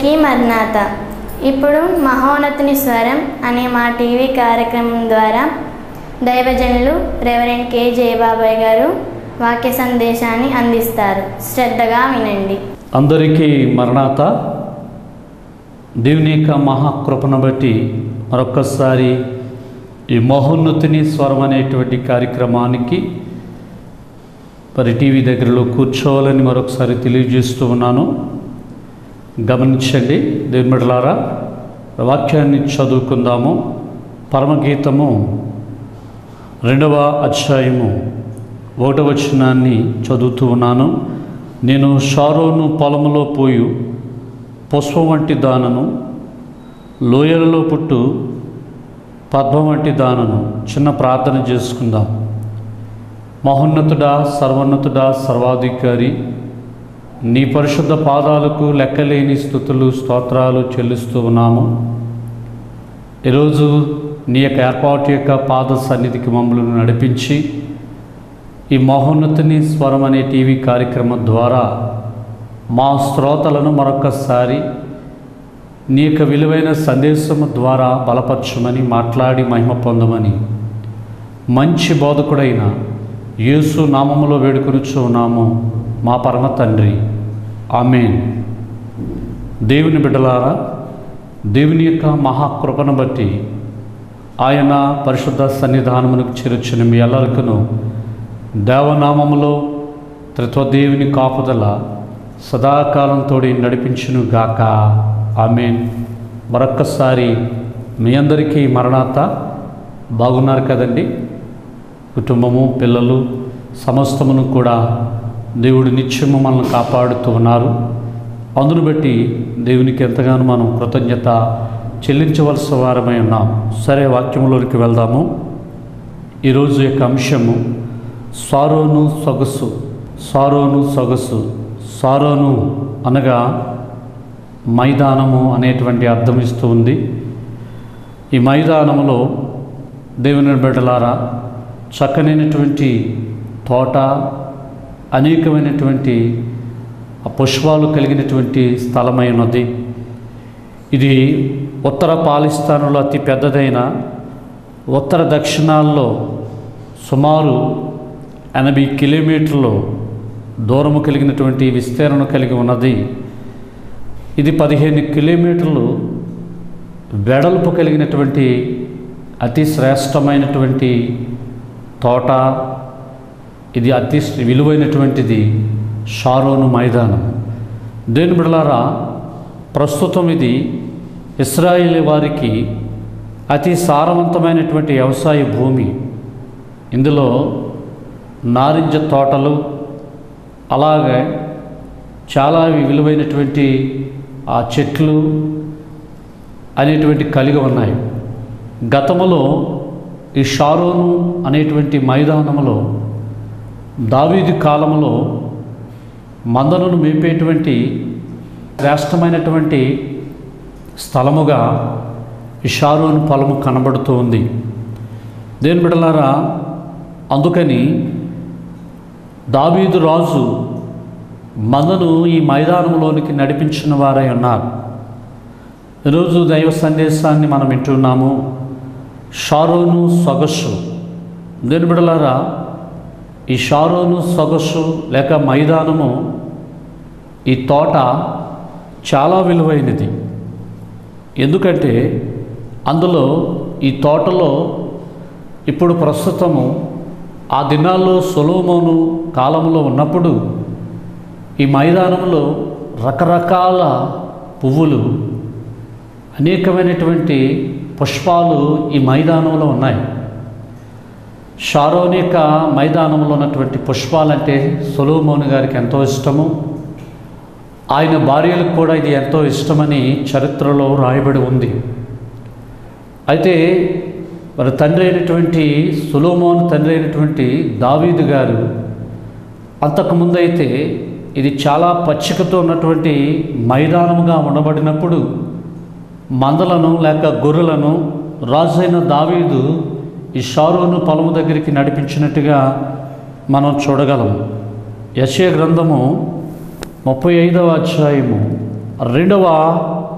అందరికీ మర్నాత ఇప్పుడు మహోన్నతుని స్వరం అనే మా టీవీ కార్యక్రమం ద్వారా దైవజనులు రెవరెండ్ కె జయబాబాయ్ గారు వాక్య సందేశాన్ని అందిస్తారు శ్రద్ధగా వినండి అందరికీ మరణాత దేవుని యొక్క మహాకృపను బట్టి మరొక్కసారి ఈ మహోన్నతిని స్వరం అనేటువంటి కార్యక్రమానికి మరి టీవీ దగ్గరలో కూర్చోవాలని మరొకసారి తెలియజేస్తూ ఉన్నాను గమనించండి దేవుని బిడ్డలారా వాక్యాన్ని చదువుకుందాము పరమగీతము రెండవ అధ్యాయము ఒకటవ వచనాన్ని చదువుతూ ఉన్నాను నేను షారోను పొలములో పోయి పుష్పం వంటి దానను లోయలలో పుట్టు పద్మం వంటి దానను చిన్న ప్రార్థన చేసుకుందాం మహోన్నతుడా సర్వోన్నతుడా సర్వాధికారి నీ పరిశుద్ధ పాదాలకు లెక్కలేని స్థుతులు స్తోత్రాలు చెల్లిస్తూ ఉన్నాము ఈరోజు నీ యొక్క ఏర్పాటు యొక్క పాద సన్నిధికి మమ్మల్ని నడిపించి ఈ మహోన్నతిని స్వరం అనే టీవీ కార్యక్రమం ద్వారా మా శ్రోతలను మరొకసారి నీ యొక్క విలువైన సందేశము ద్వారా బలపరచమని మాట్లాడి మహిమ పొందమని మంచి బోధకుడైన యేసు నామములో వేడుకొనుచు ఉన్నాము మా పరమ తండ్రి ఆమెన్ దేవుని బిడ్డలారా దేవుని యొక్క మహాకృపను బట్టి ఆయన పరిశుద్ధ సన్నిధానమునకు చేరుచిన మీ ಎಲ್ಲರಿಗೂ దేవనామములో త్రిత్వదేవుని కాపుదల సదాకాలం తోడి నడిపించును గాక ఆమెన్ మరొక్కసారి మీ అందరికీ మరణాత బాగున్నారు కదండి కుటుంబము పిల్లలు సమస్తమును కూడా దేవుడు నిత్యము మనల్ని కాపాడుతూ ఉన్నారు అందును బట్టి దేవునికి ఎంతగానో మనం కృతజ్ఞత చెల్లించవలసిన వారమై ఉన్నాం సరే వాక్యంలోనికి వెళ్దాము ఈరోజు యొక్క అంశము సారోను సొగసు సారోను సొగసు సారోను అనగా మైదానము అనేటువంటి అర్థం ఇస్తూ ఉంది ఈ మైదానములో దేవుని బిడ్డలారా చక్కనైనటువంటి తోట అనేకమైనటువంటి ఆ పుష్పాలు కలిగినటువంటి స్థలమై ఉన్నది ఇది ఉత్తర పాలిస్తాన్లో అతి పెద్దదైన ఉత్తర దక్షిణాల్లో సుమారు ఎనభై కిలోమీటర్లు దూరము కలిగినటువంటి విస్తీర్ణం కలిగి ఉన్నది ఇది పదిహేను కిలోమీటర్లు వెడల్పు కలిగినటువంటి అతి శ్రేష్టమైనటువంటి తోట ఇది అతి విలువైనటువంటిది షారోను మైదానం దేని బిడలారా ప్రస్తుతం ఇది ఇస్రాయేల్ వారికి అతి సారవంతమైనటువంటి వ్యవసాయ భూమి ఇందులో నారింజ తోటలు అలాగే చాలా విలువైనటువంటి ఆ చెట్లు అనేటువంటి కలిగి ఉన్నాయి గతములో ఈ షారోను అనేటువంటి మైదానములో దావీదు కాలంలో మందలను మేపేటువంటి శ్రేష్టమైనటువంటి స్థలముగా ఈ షారోను పొలము కనబడుతూ ఉంది దేని బిడలారా అందుకని దావీదు రాజు మందను ఈ మైదానంలోనికి నడిపించిన వారై ఉన్నారు ఈరోజు దైవ సందేశాన్ని మనం వింటున్నాము షారోను సొగసు దేని బిడలారా ఈ షారోను సొగసు లేక మైదానము ఈ తోట చాలా విలువైనది ఎందుకంటే అందులో ఈ తోటలో ఇప్పుడు ప్రస్తుతము ఆ దినాల్లో సొలోమోను కాలంలో ఉన్నప్పుడు ఈ మైదానంలో రకరకాల పువ్వులు అనేకమైనటువంటి పుష్పాలు ఈ మైదానంలో ఉన్నాయి షారోన్ యొక్క మైదానంలో ఉన్నటువంటి పుష్పాలంటే సొలోమోను గారికి ఎంతో ఇష్టము ఆయన భార్యలకు కూడా ఇది ఎంతో ఇష్టమని చరిత్రలో రాయబడి ఉంది అయితే మరి తండ్రి అయినటువంటి సులోమోన్ తండ్రి అయినటువంటి దావీదు గారు అంతకుముందు అయితే ఇది చాలా పచ్చికతో ఉన్నటువంటి మైదానముగా ఉండబడినప్పుడు మందలను లేక గొర్రెలను రాజైన దావీదు ఈ షారోను పొలము దగ్గరికి నడిపించినట్టుగా మనం చూడగలం యశయ గ్రంథము ముప్పై ఐదవ అధ్యాయము రెండవ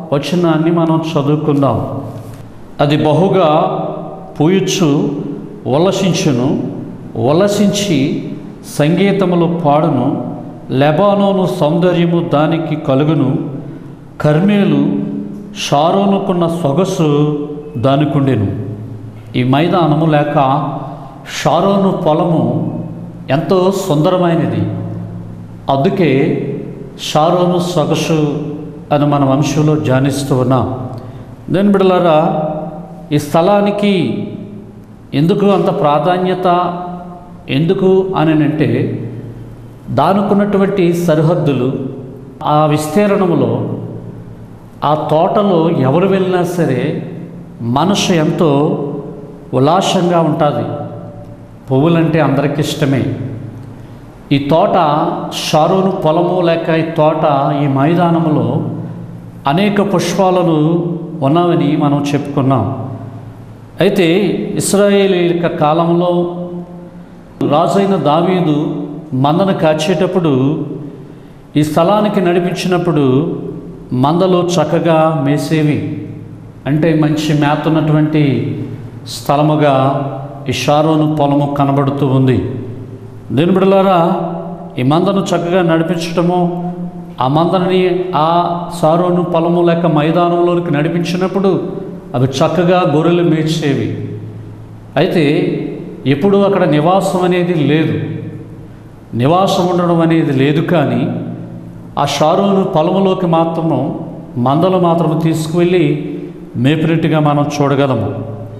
వచనాన్ని మనం చదువుకుందాం అది బహుగా పూయచ్చు ఉల్లసించును ఉల్లసించి సంగీతములు పాడును లెబానోను సౌందర్యము దానికి కలుగును కర్మేలు షారోనుకున్న సొగసు దానికుండెను ఈ మైదానము లేక షారోను పొలము ఎంతో సుందరమైనది అందుకే షారోను సొగసు అని మన వంశంలో ధ్యానిస్తూ ఉన్నాం దేని బిడలారా ఈ స్థలానికి ఎందుకు అంత ప్రాధాన్యత ఎందుకు అని అంటే దానుకున్నటువంటి సరిహద్దులు ఆ విస్తీర్ణములో ఆ తోటలో ఎవరు వెళ్ళినా సరే మనసు ఎంతో ఉల్లాసంగా ఉంటుంది పువ్వులంటే అందరికి ఇష్టమే ఈ తోట షారోను పొలము లేక ఈ తోట ఈ మైదానములో అనేక పుష్పాలను ఉన్నవని మనం చెప్పుకున్నాం అయితే ఇస్రాయేలీ యొక్క కాలంలో రాజైన దావీదు మందను కాచేటప్పుడు ఈ స్థలానికి నడిపించినప్పుడు మందలు చక్కగా మేసేవి అంటే మంచి మేత ఉన్నటువంటి స్థలముగా ఈ షారోను పొలము కనబడుతూ ఉంది దేని బిడలారా ఈ మందను చక్కగా నడిపించటము ఆ మందని ఆ సారోను పొలము లేక మైదానంలోనికి నడిపించినప్పుడు అవి చక్కగా గొర్రెలు మేర్చేవి అయితే ఎప్పుడు అక్కడ నివాసం అనేది లేదు నివాసం ఉండడం అనేది లేదు కానీ ఆ షారోను పొలములోకి మాత్రము మందలు మాత్రం తీసుకువెళ్ళి మేపినట్టుగా మనం చూడగలము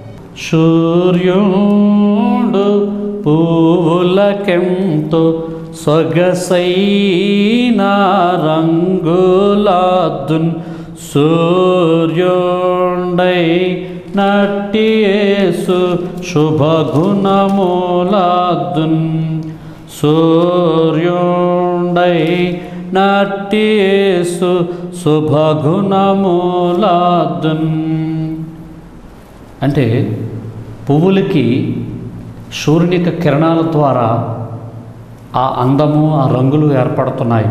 సూర్యుడు పువ్వులకెంతో సొగసైన రంగులాదున్ సూర్యుండై నట్టియేసు శుభగుణములాదున్ సూర్యుండై నట్టియేసు శుభగుణములాదున్ అంటే పువ్వులకి సూర్యుని యొక్క కిరణాల ద్వారా ఆ అందము ఆ రంగులు ఏర్పడుతున్నాయి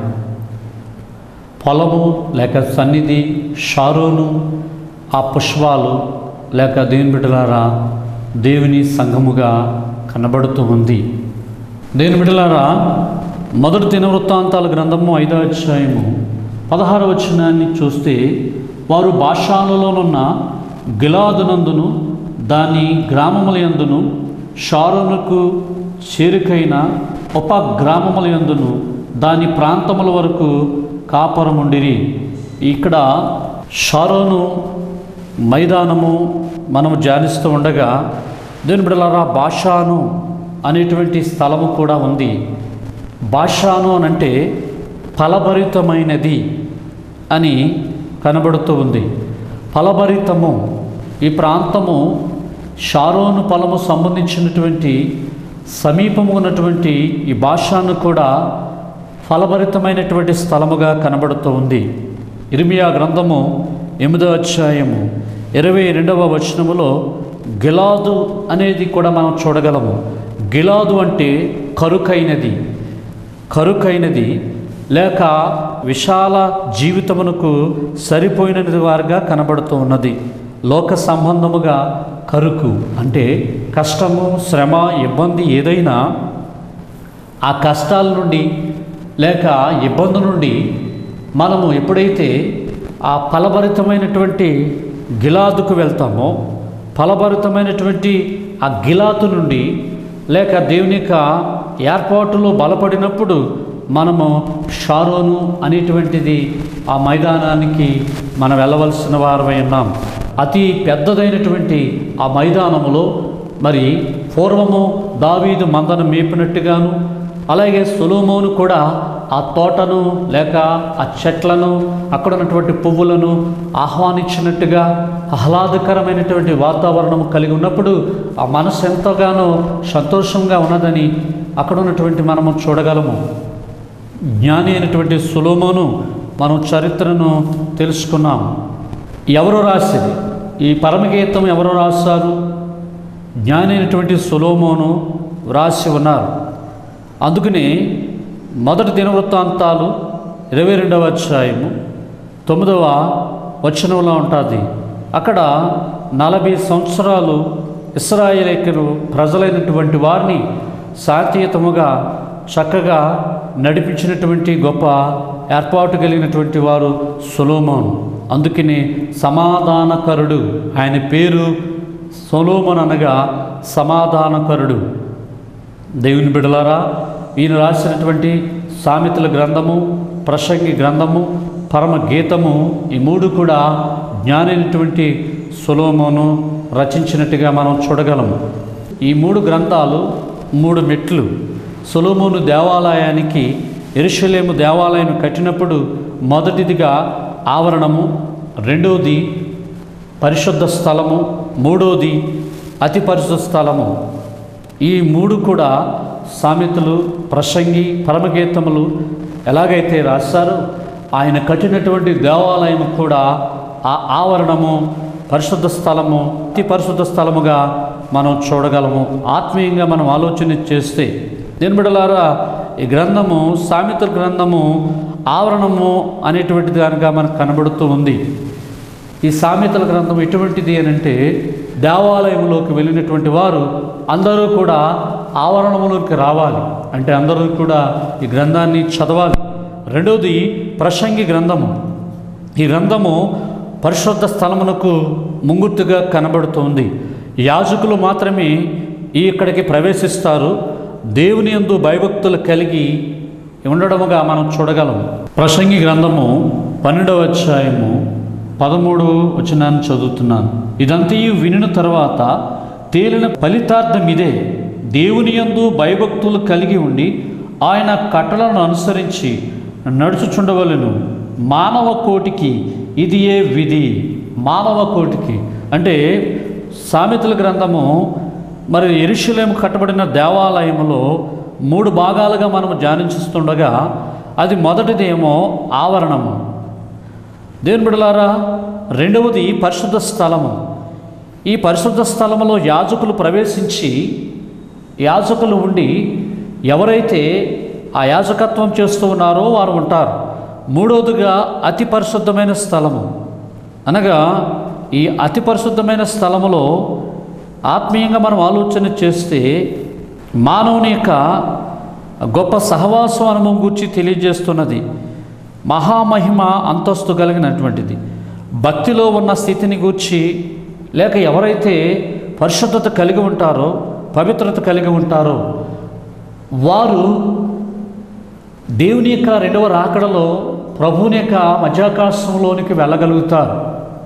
పొలము లేక సన్నిధి షారోను ఆ పుష్పాలు లేక దేవుని బిడ్డలారా దేవుని సంఘముగా కనబడుతూ ఉంది దేవుని బిడ్డలారా మొదటి దినవృత్తాంతాల గ్రంథము ఐదో అధ్యాయము పదహారు వచనాన్ని చూస్తే వారు భాషాలలోనున్న గిలాదునందును దాని గ్రామముల యందును షారోనుకు చేరుకైన ఉప గ్రామముల యందును దాని ప్రాంతముల వరకు కాపురముండిరి ఇక్కడ షారోను మైదానము మనం ధ్యానిస్తూ ఉండగా దేని బిడలారా భాషాను అనేటువంటి స్థలము కూడా ఉంది భాషాను అనంటే ఫలభరితమైనది అని కనబడుతూ ఉంది ఫలభరితము ఈ ప్రాంతము షారోను పొలము సంబంధించినటువంటి సమీపము ఉన్నటువంటి ఈ భాషాను కూడా ఫలభరితమైనటువంటి స్థలముగా కనబడుతూ ఉంది ఇర్మియా గ్రంథము ఎనిమిదో అధ్యాయము ఇరవై రెండవ వచనములో గిలాదు అనేది కూడా మనం చూడగలము గిలాదు అంటే కరుకైనది కరుకైనది లేక విశాల జీవితమునకు సరిపోయినది వారుగా కనబడుతూ ఉన్నది లోక సంబంధముగా కరుకు అంటే కష్టము శ్రమ ఇబ్బంది ఏదైనా ఆ కష్టాల నుండి లేక ఇబ్బంది నుండి మనము ఎప్పుడైతే ఆ ఫలభరితమైనటువంటి గిలాదుకు వెళ్తామో ఫలభరితమైనటువంటి ఆ గిలాతు నుండి లేక దేవుని యొక్క ఏర్పాటులో బలపడినప్పుడు మనము షారోను అనేటువంటిది ఆ మైదానానికి మనం వెళ్ళవలసిన వారమై ఉన్నాం అతి పెద్దదైనటువంటి ఆ మైదానములో మరి పూర్వము దావీదు మందను మేపినట్టుగాను అలాగే సొలోమోను కూడా ఆ తోటను లేక ఆ చెట్లను అక్కడ ఉన్నటువంటి పువ్వులను ఆహ్వానించినట్టుగా ఆహ్లాదకరమైనటువంటి వాతావరణం కలిగి ఉన్నప్పుడు ఆ మనసు ఎంతగానో సంతోషంగా ఉన్నదని అక్కడ ఉన్నటువంటి మనము చూడగలము జ్ఞాని అయినటువంటి సులోమోను మనం చరిత్రను తెలుసుకున్నాం ఎవరు రాసింది ఈ పరమగీతం ఎవరు రాశారు జ్ఞాని అయినటువంటి సులోమోను వ్రాసి ఉన్నారు అందుకని మొదటి దినవృత్తాంతాలు ఇరవై రెండవ అధ్యాయము తొమ్మిదవ వచనంలో ఉంటుంది అక్కడ నలభై సంవత్సరాలు ఇస్రాయేలీకులు ప్రజలైనటువంటి వారిని శాంతియుతముగా చక్కగా నడిపించినటువంటి గొప్ప ఏర్పాటు కలిగినటువంటి వారు సొలోమోన్ అందుకని సమాధానకరుడు ఆయన పేరు సొలోమన్ అనగా సమాధానకరుడు దేవుని బిడలారా ఈయన రాసినటువంటి సామెతల గ్రంథము ప్రసంగి గ్రంథము పరమ గీతము ఈ మూడు కూడా జ్ఞానైనటువంటి సులోమోను రచించినట్టుగా మనం చూడగలము ఈ మూడు గ్రంథాలు మూడు మెట్లు సొలోమోను దేవాలయానికి ఎరుషలేము దేవాలయం కట్టినప్పుడు మొదటిదిగా ఆవరణము రెండవది పరిశుద్ధ స్థలము మూడోది అతి పరిశుద్ధ స్థలము ఈ మూడు కూడా సామెతలు ప్రసంగి పరమగీతములు ఎలాగైతే రాశారో ఆయన కట్టినటువంటి దేవాలయం కూడా ఆ ఆవరణము పరిశుద్ధ స్థలము అతి పరిశుద్ధ స్థలముగా మనం చూడగలము ఆత్మీయంగా మనం ఆలోచన చేస్తే దీని బిడలారా ఈ గ్రంథము సామెతల గ్రంథము ఆవరణము అనేటువంటి దానిగా మనకు కనబడుతూ ఉంది ఈ సామెతల గ్రంథం ఎటువంటిది అని అంటే దేవాలయంలోకి వెళ్ళినటువంటి వారు అందరూ కూడా ఆవరణములోకి రావాలి అంటే అందరూ కూడా ఈ గ్రంథాన్ని చదవాలి రెండవది ప్రసంగి గ్రంథము ఈ గ్రంథము పరిశుద్ధ స్థలమునకు ముంగుర్తుగా కనబడుతోంది యాజకులు మాత్రమే ఈ ఇక్కడికి ప్రవేశిస్తారు దేవుని యందు భయభక్తులు కలిగి ఉండడముగా మనం చూడగలం ప్రసంగి గ్రంథము పన్నెండవ అధ్యాయము పదమూడు వచనాన్ని చదువుతున్నాను ఇదంతయు వినిన తర్వాత తేలిన ఫలితార్థం ఇదే దేవుని యందు భయభక్తులు కలిగి ఉండి ఆయన కట్టలను అనుసరించి నడుచుచుండవలను మానవ కోటికి ఇది ఏ విధి మానవ కోటికి అంటే సామెతల గ్రంథము మరి ఎరుషలేము కట్టబడిన దేవాలయములో మూడు భాగాలుగా మనం ధ్యానించుస్తుండగా అది మొదటిదేమో ఆవరణము దేవుని బిడలారా రెండవది పరిశుద్ధ స్థలము ఈ పరిశుద్ధ స్థలములో యాజకులు ప్రవేశించి యాజకులు ఉండి ఎవరైతే ఆ యాజకత్వం చేస్తూ ఉన్నారో వారు ఉంటారు మూడవదిగా అతి పరిశుద్ధమైన స్థలము అనగా ఈ అతి పరిశుద్ధమైన స్థలములో ఆత్మీయంగా మనం ఆలోచన చేస్తే మానవుని యొక్క గొప్ప సహవాసం అనుభవం గురించి తెలియజేస్తున్నది మహామహిమ అంతస్తు కలిగినటువంటిది భక్తిలో ఉన్న స్థితిని గూర్చి లేక ఎవరైతే పరిశుద్ధత కలిగి ఉంటారో పవిత్రత కలిగి ఉంటారో వారు దేవుని యొక్క రెండవ రాకడలో ప్రభువుని యొక్క మధ్యాకాశంలోనికి వెళ్ళగలుగుతారు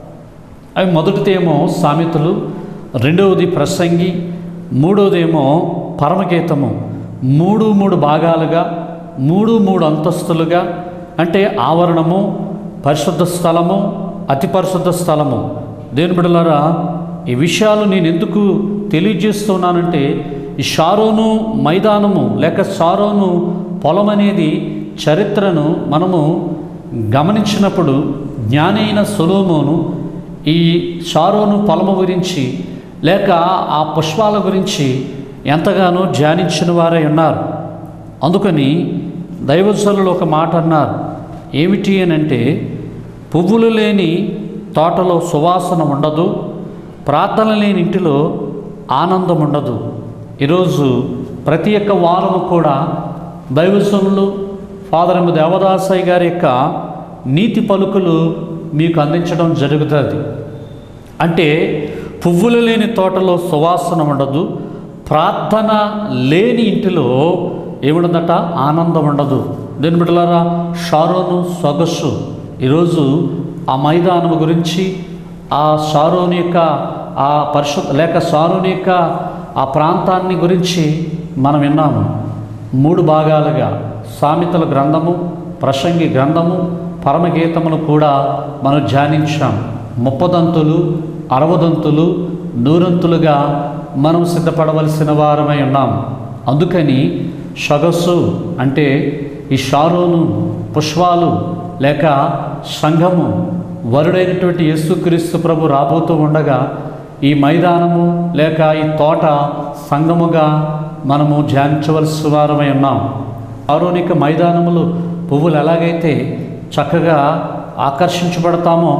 అవి మొదటిదేమో సామెతలు రెండవది ప్రసంగి మూడవదేమో పరమగీతము మూడు మూడు భాగాలుగా మూడు మూడు అంతస్తులుగా అంటే ఆవరణము పరిశుద్ధ స్థలము అతి పరిశుద్ధ స్థలము దేని బిడలారా ఈ విషయాలు నేను ఎందుకు తెలియజేస్తున్నానంటే ఈ షారోను మైదానము లేక షారోను పొలం అనేది చరిత్రను మనము గమనించినప్పుడు జ్ఞాని అయిన సొలోమోను ఈ షారోను పొలము గురించి లేక ఆ పుష్పాల గురించి ఎంతగానో ధ్యానించిన వారై ఉన్నారు అందుకని దైవజనులు ఒక మాట అన్నారు ఏమిటి అని అంటే పువ్వులు లేని తోటలో సువాసన ఉండదు ప్రార్థన లేని ఇంటిలో ఆనందం ఉండదు ఈరోజు ప్రతి ఒక్క వారము కూడా దైవజనులు ఫాదర్ ఎం దేవదాసయ్య గారి యొక్క నీతి పలుకులు మీకు అందించడం జరుగుతుంది అంటే పువ్వులు లేని తోటలో సువాసన ఉండదు ప్రార్థన లేని ఇంటిలో ఏముండదట ఆనందం ఉండదు దేని బిడ్డలారా షారోను సొగసు ఈరోజు ఆ మైదానం గురించి ఆ షారోని యొక్క ఆ పరిశుద్ధ లేక షారోని యొక్క ఆ ప్రాంతాన్ని గురించి మనం విన్నాము మూడు భాగాలుగా సామెతల గ్రంథము ప్రసంగి గ్రంథము పరమగీతములు కూడా మనం ధ్యానించాం ముప్పదంతులు అరవదంతులు నూరంతులుగా మనం సిద్ధపడవలసిన వారమై ఉన్నాం అందుకని షగస్సు అంటే ఈ షారోను పుష్పాలు లేక సంఘము వరుడైనటువంటి యేసుక్రీస్తు ప్రభు రాబోతూ ఉండగా ఈ మైదానము లేక ఈ తోట సంఘముగా మనము ధ్యానించవలసిన వారమై ఉన్నాం ఆరోనిక మైదానములు పువ్వులు ఎలాగైతే చక్కగా ఆకర్షించబడతామో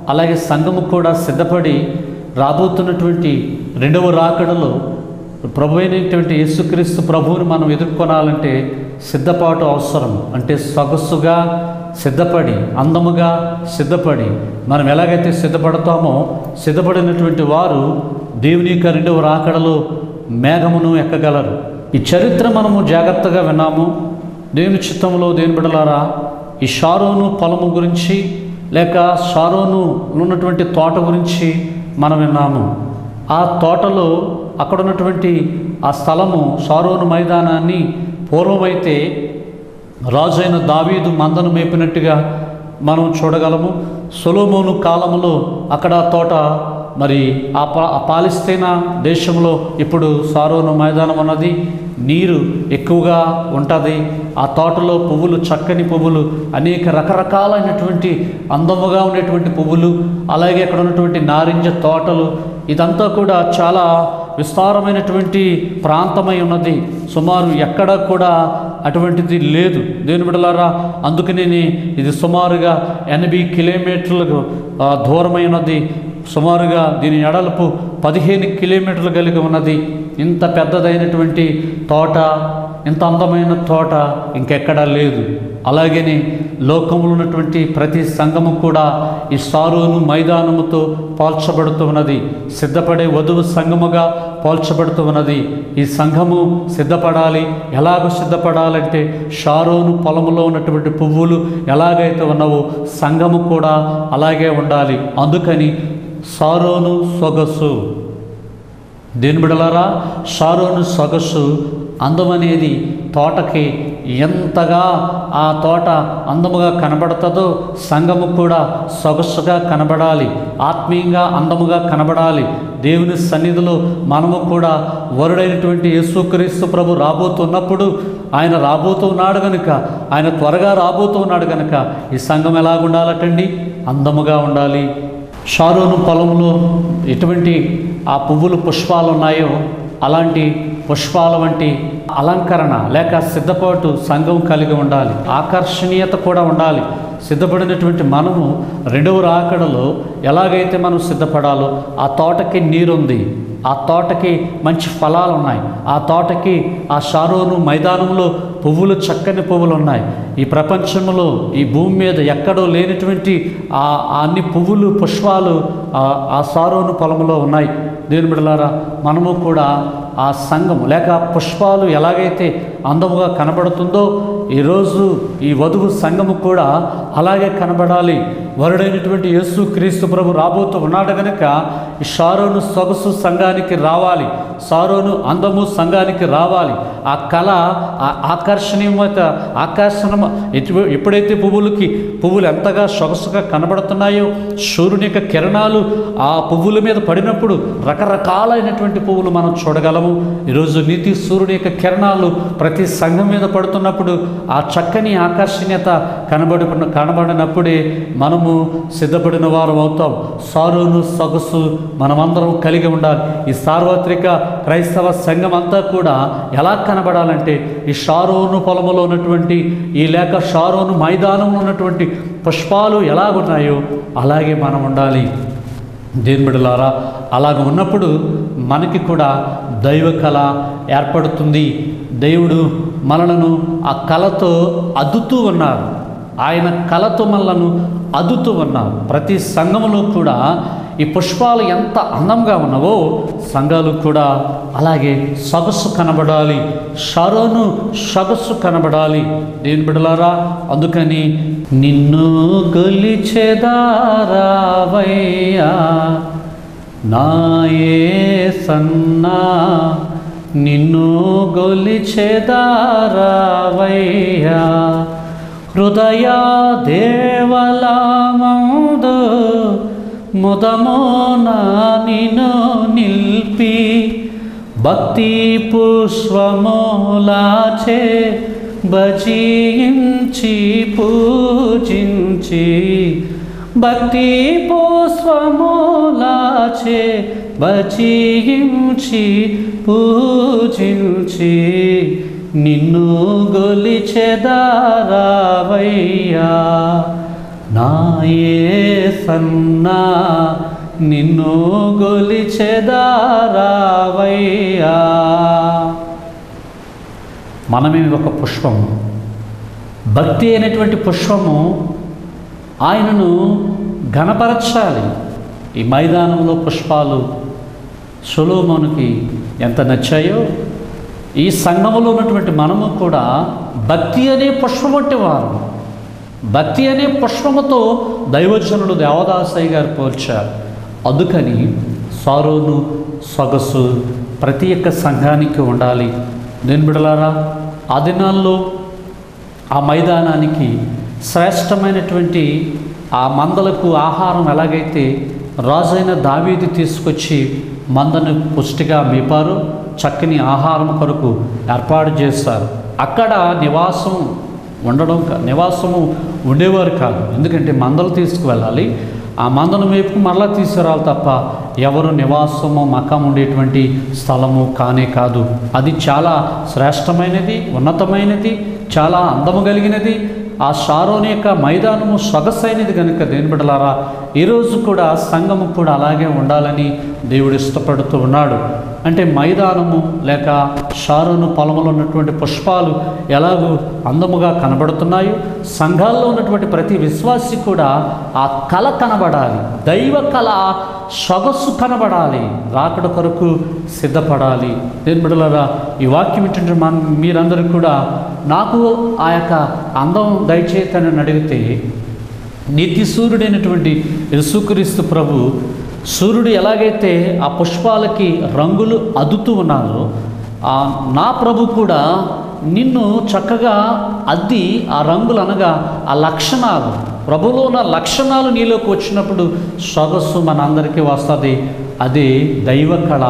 అలాగే సంఘము కూడా సిద్ధపడి రాబోతున్నటువంటి రెండవ రాకడలో ప్రభు అయినటువంటి యేసుక్రీస్తు ప్రభువుని మనం ఎదుర్కొనాలంటే సిద్ధపాటు అవసరం అంటే సొగసుగా సిద్ధపడి అందముగా సిద్ధపడి మనం ఎలాగైతే సిద్ధపడతామో సిద్ధపడినటువంటి వారు దేవుని యొక్క రెండవ రాకడలో మేఘమును ఎక్కగలరు ఈ చరిత్ర మనము జాగ్రత్తగా విన్నాము దేవుని చిత్తంలో దేని బిడలారా ఈ షారోను పొలము గురించి లేక షారోను ఉన్నటువంటి తోట గురించి మనం విన్నాము ఆ తోటలో అక్కడ ఉన్నటువంటి ఆ స్థలము షారోను మైదానాన్ని పూర్వమైతే రాజైన దావీదు మందను మేపినట్టుగా మనం చూడగలము సొలోమోను కాలంలో అక్కడ ఆ తోట మరి ఆ పా ఆ పాలిస్తీనా దేశంలో ఇప్పుడు సారోను మైదానం ఉన్నది నీరు ఎక్కువగా ఉంటుంది ఆ తోటలో పువ్వులు చక్కని పువ్వులు అనేక రకరకాలైనటువంటి అందముగా ఉండేటువంటి పువ్వులు అలాగే అక్కడ ఉన్నటువంటి నారింజ తోటలు ఇదంతా కూడా చాలా విస్తారమైనటువంటి ప్రాంతమై ఉన్నది సుమారు ఎక్కడ కూడా అటువంటిది లేదు దేని బిడలారా అందుకనే ఇది సుమారుగా ఎనభై కిలోమీటర్లకు ఆ, దూరమై ఉన్నది సుమారుగా దీని ఎడల్పు పదిహేను కిలోమీటర్లు కలిగి ఉన్నది ఇంత పెద్దదైనటువంటి తోట ఇంత అందమైన తోట ఇంకెక్కడా లేదు అలాగని లోకంలో ఉన్నటువంటి ప్రతి సంఘము కూడా ఈ సారోను మైదానముతో పోల్చబడుతూ ఉన్నది సిద్ధపడే వధువు సంఘముగా పోల్చబడుతూ ఉన్నది ఈ సంఘము సిద్ధపడాలి ఎలాగ సిద్ధపడాలంటే షారోను పొలములో ఉన్నటువంటి పువ్వులు ఎలాగైతే ఉన్నావో సంఘము కూడా అలాగే ఉండాలి అందుకని సారోను సొగసు దేని బిడలారా షారోను సొగసు అందమనేది తోటకి ఎంతగా ఆ తోట అందముగా కనబడుతుందో సంఘము కూడా సొగసుగా కనబడాలి ఆత్మీయంగా అందముగా కనబడాలి దేవుని సన్నిధిలో మనము కూడా వరుడైనటువంటి యేసుక్రీస్తు ప్రభు రాబోతున్నప్పుడు ఆయన రాబోతున్నాడు గనుక ఆయన త్వరగా రాబోతున్నాడు గనుక ఈ సంఘం ఎలాగుండాలటండి అందముగా ఉండాలి షారోను పొలంలో ఎటువంటి ఆ పువ్వులు పుష్పాలు ఉన్నాయో అలాంటి పుష్పాల వంటి అలంకరణ లేక సిద్ధపాటు సంఘం కలిగి ఉండాలి ఆకర్షణీయత కూడా ఉండాలి సిద్ధపడినటువంటి మనము రెండవ రాకడలో ఎలాగైతే మనం సిద్ధపడాలో ఆ తోటకి నీరుంది ఆ తోటకి మంచి ఫలాలు ఉన్నాయి ఆ తోటకి ఆ షారోను మైదానంలో పువ్వులు చక్కని పువ్వులు ఉన్నాయి ఈ ప్రపంచంలో ఈ భూమి మీద ఎక్కడో లేనటువంటి ఆ ఆ అన్ని పువ్వులు పుష్పాలు ఆ- ఆ సారోను పొలంలో ఉన్నాయి దేని బిడలారా మనము కూడా ఆ సంఘము లేక ఆ పుష్పాలు ఎలాగైతే అందముగా కనబడుతుందో ఈరోజు ఈ వధువు సంఘము కూడా అలాగే కనబడాలి వరుడైనటువంటి యేసు క్రీస్తు ప్రభు రాబోతూ ఉన్నాడు కనుక ఈ షారోను సొగసు సంఘానికి రావాలి సారోను అందము సంఘానికి రావాలి ఆ కళ ఆ ఆకర్షణీయత ఆకర్షణ ఎటు- ఎప్పుడైతే పువ్వులకి పువ్వులు ఎంతగా సొగసుగా కనబడుతున్నాయో సూర్యుని యొక్క కిరణాలు ఆ పువ్వుల మీద పడినప్పుడు రకరకాలైనటువంటి పువ్వులు మనం చూడగలము ఈరోజు నీతి సూర్యుని యొక్క కిరణాలు ప్రతి సంఘం మీద పడుతున్నప్పుడు ఆ చక్కని ఆకర్షణీయత కనబడి కనబడినప్పుడే మనము సిద్ధపడిన వారం అవుతాం సారును సొగసు మనమందరం కలిగి ఉండాలి ఈ సార్వత్రిక క్రైస్తవ సంఘం అంతా కూడా ఎలా కనబడాలంటే ఈ షారోను పొలములో ఉన్నటువంటి ఈ లేక షారోను మైదానంలో ఉన్నటువంటి పుష్పాలు ఎలాగున్నాయో అలాగే మనం ఉండాలి దేని బిడలారా అలాగ ఉన్నప్పుడు మనకి కూడా దైవ కళ ఏర్పడుతుంది దేవుడు మనలను ఆ కళతో అద్దుతూ ఉన్నారు ఆయన కళతో మనలను అద్దుతూ ఉన్నారు ప్రతి సంఘములో కూడా ఈ పుష్పాలు ఎంత అందంగా ఉన్నవో సంఘాలు కూడా అలాగే సొగసు కనబడాలి షరోను సొగసు కనబడాలి దేని బిడలారా అందుకని నిన్ను గొలిచెదారావయ్యా నాయే సన్నా నిన్ను గొలిచెదారావయ్యా హృదయ దేవలామందు ముదమోన నిన్ను నిల్పి భక్తి పుష్పమూలాచే భజించి పూజించి భక్తి పుష్పమూలాచే భజించి పూజించి నిన్ను గొలిచెదారావయ్యా నా సన్నా నిన్ను గొలిచెదారావయ్యా మనమే ఒక పుష్పము భక్తి అయినటువంటి పుష్పము ఆయనను ఘనపరచాలి ఈ మైదానంలో పుష్పాలు సులోమోనికి ఎంత నచ్చాయో ఈ సంఘములో ఉన్నటువంటి మనము కూడా భక్తి అనే పుష్పం వంటి వారు భక్తి అనే పుష్పముతో దైవజనుడు దేవదాసయ్య గారు పోల్చారు అందుకని సారోను సొగసు ప్రతి ఒక్క సంఘానికి ఉండాలి నేను బిడలారా ఆ దినాల్లో ఆ మైదానానికి శ్రేష్టమైనటువంటి ఆ మందలకు ఆహారం ఎలాగైతే రాజైన దావీది తీసుకొచ్చి మందను పుష్టిగా మేపారు చక్కని ఆహారం కొరకు ఏర్పాటు చేస్తారు అక్కడ నివాసం ఉండడం కా- నివాసము ఉండేవారు కాదు ఎందుకంటే మందలు తీసుకువెళ్ళాలి ఆ మందను మేపుకు మరలా తీసుకురావాలి తప్ప ఎవరు నివాసము మకం ఉండేటువంటి స్థలము కానే కాదు అది చాలా శ్రేష్టమైనది ఉన్నతమైనది చాలా అందము కలిగినది ఆ షారోని యొక్క మైదానము సొగసైనది కనుక దేని బిడ్డలారా ఈరోజు కూడా సంఘము కూడా అలాగే ఉండాలని దేవుడు ఇష్టపడుతూ ఉన్నాడు అంటే మైదానము లేక షారోను పొలములో ఉన్నటువంటి పుష్పాలు ఎలాగూ అందముగా కనబడుతున్నాయో సంఘాల్లో ఉన్నటువంటి ప్రతి విశ్వాసి కూడా ఆ కళ కనబడాలి దైవ కళ సొగసు కనబడాలి రాకడ కొరకు సిద్ధపడాలి దేని బిడ్డలారా ఈ వాక్యం ఏంటంటే మన మీరందరూ కూడా నాకు ఆ యొక్క అందం దయచేతని అడిగితే నిత్య సూర్యుడైనటువంటి యేసుక్రీస్తు ప్రభు సూర్యుడు ఎలాగైతే ఆ పుష్పాలకి రంగులు అద్దుతూ ఉన్నారో ఆ నా ప్రభు కూడా నిన్ను చక్కగా అద్ది ఆ రంగులు అనగా ఆ లక్షణాలు ప్రభులో ఉన్న లక్షణాలు నీలోకి వచ్చినప్పుడు సొగస్సు మనందరికీ వస్తుంది అది దైవ కళ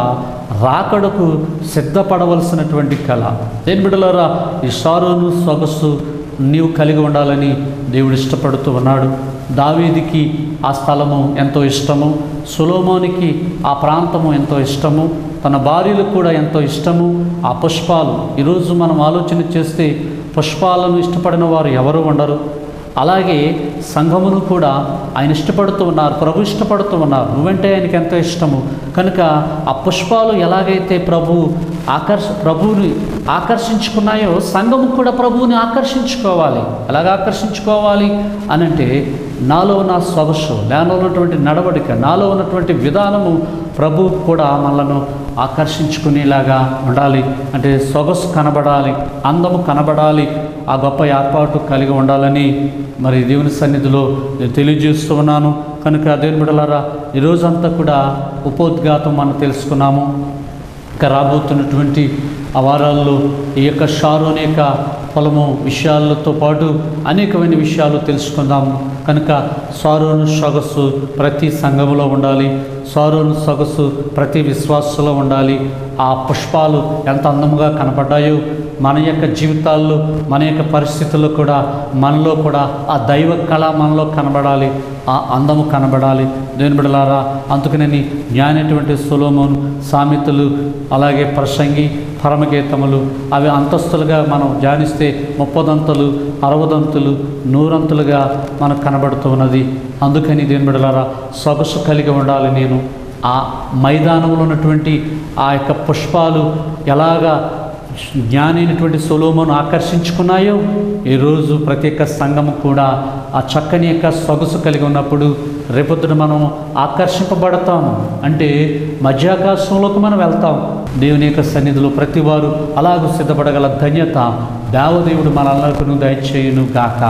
రాకడకు సిద్ధపడవలసినటువంటి కళ దేని బిడ్డలారా ఈ సారోను సొగస్సు నీవు కలిగి ఉండాలని దేవుడు ఇష్టపడుతూ ఉన్నాడు దావీదికి ఆ స్థలము ఎంతో ఇష్టము సులోమోనికి ఆ ప్రాంతము ఎంతో ఇష్టము తన భార్యలకు కూడా ఎంతో ఇష్టము ఆ పుష్పాలు ఈరోజు మనం ఆలోచన చేస్తే పుష్పాలను ఇష్టపడిన వారు ఎవరు ఉండరు అలాగే సంఘమును కూడా ఆయన ఇష్టపడుతూ ఉన్నారు ప్రభు ఇష్టపడుతూ ఉన్నారు నువ్వంటే ఆయనకి ఎంతో ఇష్టము కనుక ఆ పుష్పాలు ఎలాగైతే ప్రభు ఆకర్ష ప్రభువుని ఆకర్షించుకున్నాయో సంఘము కూడా ప్రభువుని ఆకర్షించుకోవాలి ఎలాగ ఆకర్షించుకోవాలి అని అంటే నాలో ఉన్న సొగసు నాలో ఉన్నటువంటి నడవడిక నాలో ఉన్నటువంటి విధానము ప్రభు కూడా మనలను ఆకర్షించుకునేలాగా ఉండాలి అంటే సొగసు కనబడాలి అందము కనబడాలి ఆ గొప్ప ఏర్పాటు కలిగి ఉండాలని మరి దేవుని సన్నిధిలో నేను తెలియజేస్తూ ఉన్నాను కనుక దేవుని బిడలారా ఈరోజంతా కూడా ఉపోద్ఘాతం మనం తెలుసుకున్నాము ఇంకా రాబోతున్నటువంటి ఆ వారాల్లో ఈ యొక్క షారోని యొక్క పొలము విషయాలతో పాటు అనేకమైన విషయాలు తెలుసుకుందాము కనుక సారోను సొగసు ప్రతి సంఘములో ఉండాలి సారోను సొగసు ప్రతి విశ్వాసలో ఉండాలి ఆ పుష్పాలు ఎంత అందంగా కనపడ్డాయో మన యొక్క జీవితాల్లో మన యొక్క పరిస్థితుల్లో కూడా మనలో కూడా ఆ దైవ కళ మనలో కనబడాలి ఆ అందము కనబడాలి దేని బిడలారా అందుకనని జ్ఞానటువంటి సులోమోను సామెతలు అలాగే ప్రసంగి పరమగీతములు అవి అంతస్తులుగా మనం ధ్యానిస్తే ముప్పదంతులు అరవదంతులు నూరంతులుగా మనకు కనబడుతూ ఉన్నది అందుకని దేని బిడలారా సొగసు కలిగి ఉండాలి నేను ఆ మైదానంలో ఉన్నటువంటి ఆ యొక్క పుష్పాలు ఎలాగా జ్ఞానైనటువంటి సొలోమోను ఆకర్షించుకున్నాయో ఈరోజు ప్రతి ఒక్క సంఘము కూడా ఆ చక్కని యొక్క సొగసు కలిగి ఉన్నప్పుడు రేపొద్దున మనం ఆకర్షింపబడతాము అంటే మధ్యాకాశంలోకి మనం వెళ్తాం దేవుని యొక్క సన్నిధిలో ప్రతి వారు అలాగూ సిద్ధపడగల ధన్యత దేవదేవుడు మనందరికీ దయచేయును గాక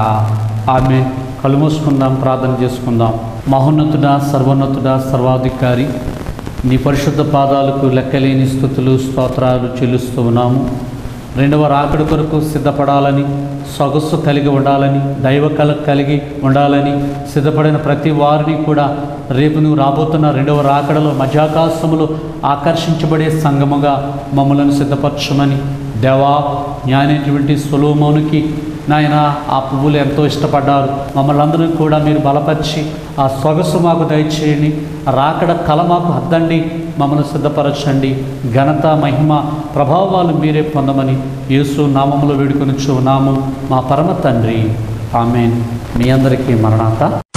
ఆమె కళ్ళు మూసుకుందాం ప్రార్థన చేసుకుందాం మహోన్నతుడా సర్వోన్నతుడా సర్వాధికారి నీ పరిశుద్ధ పాదాలకు లెక్కలేని స్థుతులు స్తోత్రాలు చెల్లిస్తూ ఉన్నాము రెండవ రాకడ కొరకు సిద్ధపడాలని సొగస్సు కలిగి ఉండాలని దైవ కళ కలిగి ఉండాలని సిద్ధపడిన ప్రతి వారిని కూడా రేపు నువ్వు రాబోతున్న రెండవ రాకడలో మధ్యాకాశములో ఆకర్షించబడే సంగముగా మమ్మలను సిద్ధపరచమని దేవా జ్ఞానేటువంటి సులోమోనికి నాయన ఆ పువ్వులు ఎంతో ఇష్టపడ్డారు మమ్మల్ని అందరినీ కూడా మీరు బలపరిచి ఆ సొగసు మాకు దయచేయండి ఆ రాకడ కళ మాకు హద్దండి మమ్మల్ని సిద్ధపరచండి ఘనత మహిమ ప్రభావాలు మీరే పొందమని యేసు నామములో వేడుకొని నాము మా పరమ తండ్రి ఆమెన్ మీ అందరికీ మరణాత